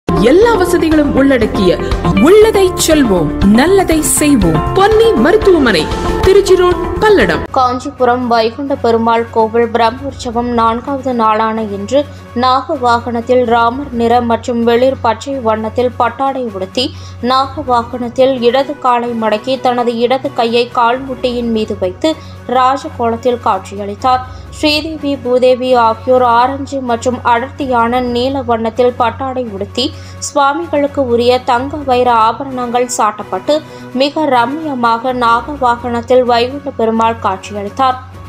எல்லா வசதிகளும் உள்ளடக்கிய உள்ளதை செல்வோம் நல்லதை செய்வோம் பொன்னி மருத்துவமனை திருச்சி ரோட் பல்லடம் காஞ்சிபுரம் வைகுண்ட பெருமாள் கோவில் பிரம்மோற்சவம் நான்காவது நாளான இன்று நாக வாகனத்தில் ராமர் நிற மற்றும் வெளிர் பச்சை வண்ணத்தில் பட்டாடை உடுத்தி நாக வாகனத்தில் இடது காலை மடக்கி தனது இடது கையை கால்முட்டியின் மீது வைத்து ராஜகோலத்தில் காட்சியளித்தார் ஸ்ரீதேவி பூதேவி ஆகியோர் ஆரஞ்சு மற்றும் அடர்த்தியான நீல வண்ணத்தில் பட்டாடை உடுத்தி சுவாமிகளுக்கு உரிய தங்க வைர ஆபரணங்கள் சாட்டப்பட்டு மிக ரம்மியமாக நாக வாகனத்தில் வைகுண்ட பெருமாள் காட்சியளித்தார்